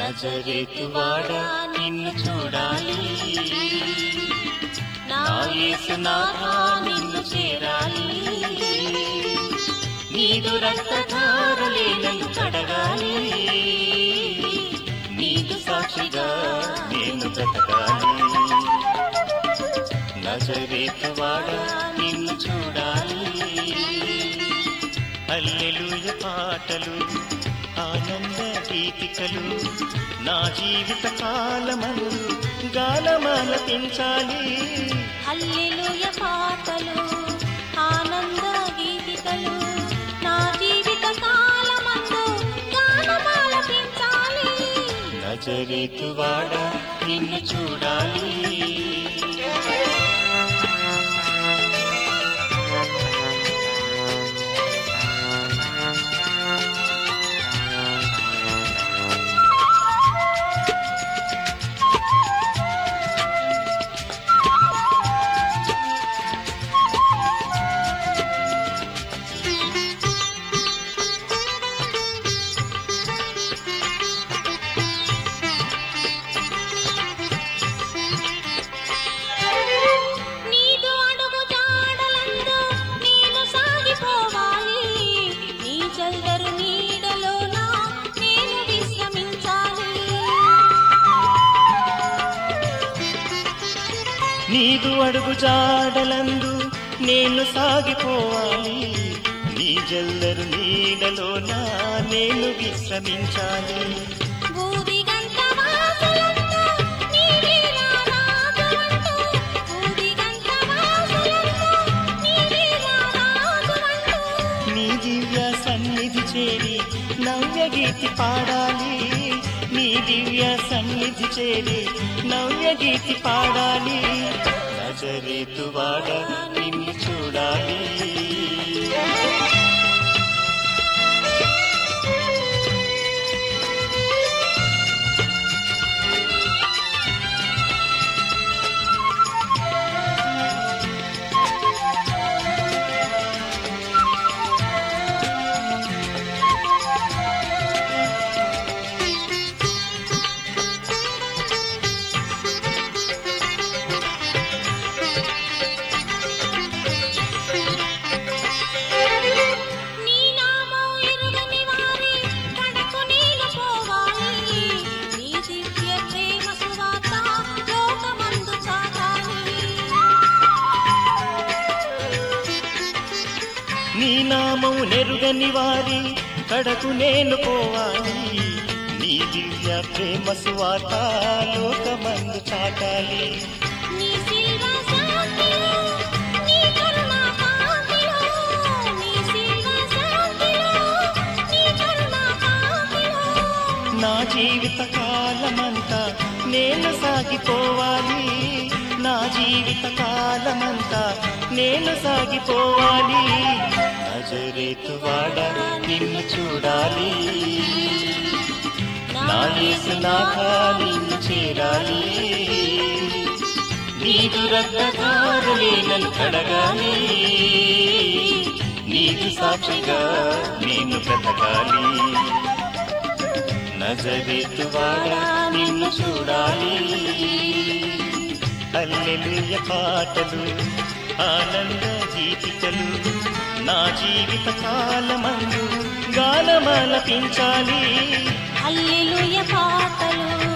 నజరేతువాడా నిన్ను చూడాలి నా యేసునాథా నిన్ను చేరాలి నీదు రక్తధారలే నన్ను కడగాలి నీదు సాక్షిగా నేను బ్రతకాలి నజరేతువాడా నిన్ను చూడాలి హల్లెలూయ పాటలు ఆనంద గీతికలు నా జీవిత కాలమందు గాలమాలపించాలి హల్లెలూయ పాటలు ఆనంద గీతికలు నా జీవిత కాలమందు గానమాలపించాలి నజరేతువాడా నిన్ను చూడాలి నీదు అడుగు జాడలందు నేను సాగిపోవాలి నీ చల్దరు నీడలోన నేను విశ్రమించాలి నీదు అడుగు జాడలందు నేను సాగిపోవాలి నీ జల్లరు నీడలోన నేను విశ్రమించాలి బూదిగంత వాసులంతా నీవేలా రాజువంటూ బూదిగంత వాసులంతా నీవేలా రాజువంటూ నీ దివ్య సన్నిధి చేరి నవ్య గీతి పాడాలి నీ దివ్య సన్నిధి చేరి నవ్య గీతి పాడాలి నజరేతువాడ నిన్ను చూడాలి నీ నామం ఎరుగని వారి కడకు నీళ్ళు పోవాలి నీ దివ్య ప్రేమ సువార్త లోకమందు చాటాలి నీ నామం నెరుగని వారి కడకు నేను పోవాలి నీ దివ్య ప్రేమ సువాత లోకమందు చాటాలి నీ శిల్వ శాంతిలో నీ కరుణ కాంతిలో నీ శిల్వ శాంతిలో నీ కరుణ కాంతిలో నా జీవిత కాలమంతా నేను సాగిపోవాలి నా జీవిత కాలమంతా నేను సాగిపోవాలి నజరేతువాడ నిన్ను చూడాలి నా యేసునాథా నిన్ను చేరాలి నీదు రక్తధారలే నన్ను కడగాలి నీదు సాక్షిగా నేను బ్రతకాలి నజరేతువాడా నిన్ను చూడాలి హల్లెలూయ పాటలు ఆనంద గీతికలు నా జీవిత కాలమందు గానమాలపించాలి హల్లెలూయ పాటలు